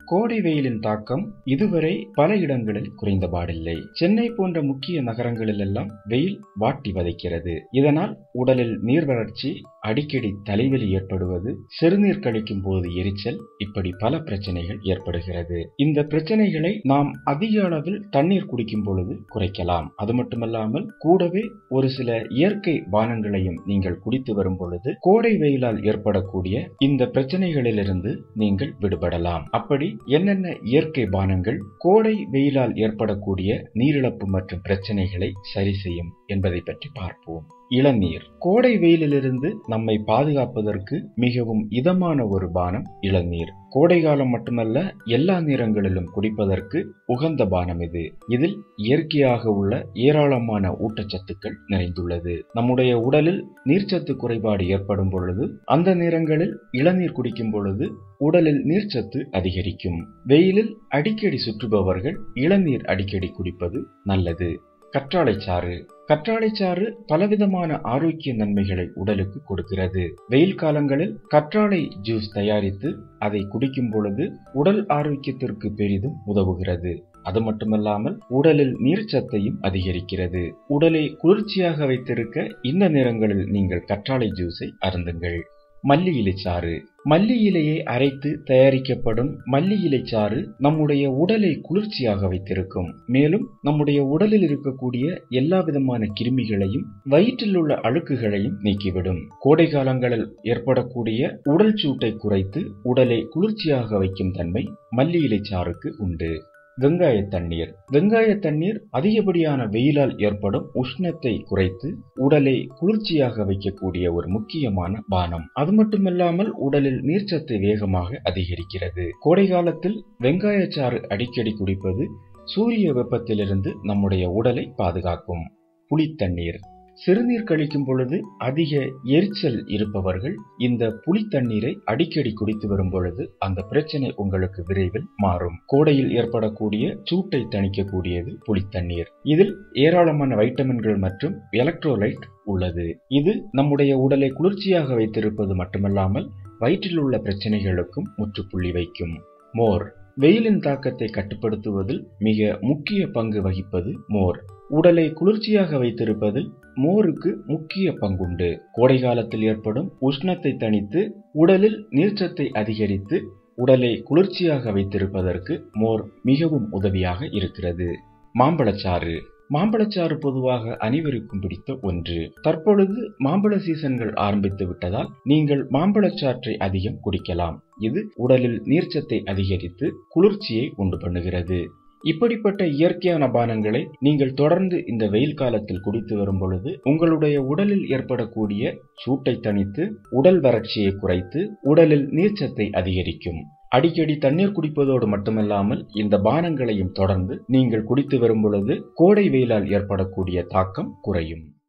கோடை வெயிலின் தாக்கம் இதுவரை பல இடங்களில் குறைந்தபாடில்லை சென்னை போன்ற முக்கிய நகரங்களில் எல்லாம் வெயில் வாட்டி வதைக்கிறது இதனால் உடலில் நீர் வறட்சி அடிக்கடி தலைவலி ஏற்படுவது சிறுநீர் கழிக்கும் போது எரிச்சல் இப்படி பல பிரச்சனைகள் ஏற்படுகிறது இந்த பிரச்சனைகளை நாம் அதிக அளவில் தண்ணீர் குடிக்கும் பொழுது குறைக்கலாம் அது மட்டுமல்லாமல் கூடவே ஒரு சில இயற்கை பானங்களையும் நீங்கள் குடித்து வரும் பொழுது கோடை வெயிலால் ஏற்படக்கூடிய இந்த பிரச்சனைகளிலிருந்து நீங்கள் விடுபடலாம் அப்படி என்னென்ன இயற்கை பானங்கள் கோடை வெயிலால் ஏற்படக்கூடிய நீரிழப்பு மற்றும் பிரச்சனைகளை சரி செய்யும் என்பதை பற்றி பார்ப்போம் இளநீர் கோடை வெயிலிலிருந்து நம்மை பாதுகாப்பதற்கு மிகவும் இதமான ஒரு பானம் இளநீர் கோடை காலம் மட்டுமல்ல எல்லா நேரங்களிலும் குடிப்பதற்கு உகந்த பானம் இது இதில் இயற்கையாக உள்ள ஏராளமான ஊட்டச்சத்துக்கள் நிறைந்துள்ளது நம்முடைய உடலில் நீர்ச்சத்து குறைபாடு ஏற்படும் பொழுது அந்த நேரங்களில் இளநீர் குடிக்கும் பொழுது உடலில் நீர்ச்சத்து அதிகரிக்கும் வெயிலில் அடிக்கடி சுற்றுபவர்கள் இளநீர் அடிக்கடி குடிப்பது நல்லது கற்றாழை சாறு கற்றாழை சாறு பலவிதமான ஆரோக்கிய நன்மைகளை உடலுக்கு கொடுக்கிறது வெயில் காலங்களில் கற்றாழை ஜூஸ் தயாரித்து அதை குடிக்கும் பொழுது உடல் ஆரோக்கியத்திற்கு பெரிதும் உதவுகிறது அது மட்டுமல்லாமல் உடலில் நீர்ச்சத்தையும் அதிகரிக்கிறது உடலை குளிர்ச்சியாக வைத்திருக்க இந்த நேரங்களில் நீங்கள் கற்றாழை ஜூஸை அருந்துங்கள் மல்லி இலைச்சாறு மல்லி இலையை அரைத்து தயாரிக்கப்படும் மல்லி இலைச்சாறு நம்முடைய உடலை குளிர்ச்சியாக வைத்திருக்கும் மேலும் நம்முடைய உடலில் இருக்கக்கூடிய எல்லா விதமான கிருமிகளையும் வயிற்றில் உள்ள அழுக்குகளையும் நீக்கிவிடும் கோடை காலங்களில் ஏற்படக்கூடிய உடல் சூட்டை குறைத்து உடலை குளிர்ச்சியாக வைக்கும் தன்மை மல்லி இலைச்சாறுக்கு உண்டு வெங்காய தண்ணீர் வெங்காய தண்ணீர் அதிகப்படியான வெயிலால் ஏற்படும் உஷ்ணத்தை குறைத்து உடலை குளிர்ச்சியாக வைக்கக்கூடிய ஒரு முக்கியமான பானம் அது மட்டுமல்லாமல் உடலில் நீர்ச்சத்தை வேகமாக அதிகரிக்கிறது கோடை காலத்தில் வெங்காயச்சாறு அடிக்கடி குடிப்பது சூரிய வெப்பத்திலிருந்து நம்முடைய உடலை பாதுகாக்கும் புளித்தண்ணீர் சிறுநீர் கழிக்கும் பொழுது அதிக எரிச்சல் இருப்பவர்கள் இந்த புளி தண்ணீரை அடிக்கடி குடித்து வரும் பொழுது அந்த பிரச்சனை உங்களுக்கு விரைவில் மாறும் கோடையில் ஏற்படக்கூடிய சூட்டை தணிக்கக்கூடியது புளித்தண்ணீர் இதில் ஏராளமான வைட்டமின்கள் மற்றும் எலக்ட்ரோலைட் உள்ளது இது நம்முடைய உடலை குளிர்ச்சியாக வைத்திருப்பது மட்டுமல்லாமல் வயிற்றில் உள்ள பிரச்சனைகளுக்கும் முற்றுப்புள்ளி வைக்கும் மோர் வெயிலின் தாக்கத்தை கட்டுப்படுத்துவதில் மிக முக்கிய பங்கு வகிப்பது மோர் உடலை குளிர்ச்சியாக வைத்திருப்பதில் மோருக்கு முக்கிய பங்குண்டு கோடை காலத்தில் ஏற்படும் உஷ்ணத்தை தணித்து உடலில் நீர்ச்சத்தை அதிகரித்து உடலை குளிர்ச்சியாக வைத்திருப்பதற்கு மோர் மிகவும் உதவியாக இருக்கிறது மாம்பழச்சாறு மாம்பழச்சாறு பொதுவாக அனைவருக்கும் பிடித்த ஒன்று தற்பொழுது மாம்பழ சீசன்கள் ஆரம்பித்து விட்டதால் நீங்கள் மாம்பழச்சாற்றை அதிகம் குடிக்கலாம் இது உடலில் நீர்ச்சத்தை அதிகரித்து குளிர்ச்சியை உண்டு பண்ணுகிறது இப்படிப்பட்ட இயற்கையான பானங்களை நீங்கள் தொடர்ந்து இந்த வெயில் காலத்தில் குடித்து வரும் பொழுது உங்களுடைய உடலில் ஏற்படக்கூடிய சூட்டை தணித்து உடல் வறட்சியை குறைத்து உடலில் நீர்ச்சத்தை அதிகரிக்கும் அடிக்கடி தண்ணீர் குடிப்பதோடு மட்டுமல்லாமல் இந்த பானங்களையும் தொடர்ந்து நீங்கள் குடித்து வரும் பொழுது கோடை வெயிலால் ஏற்படக்கூடிய தாக்கம் குறையும்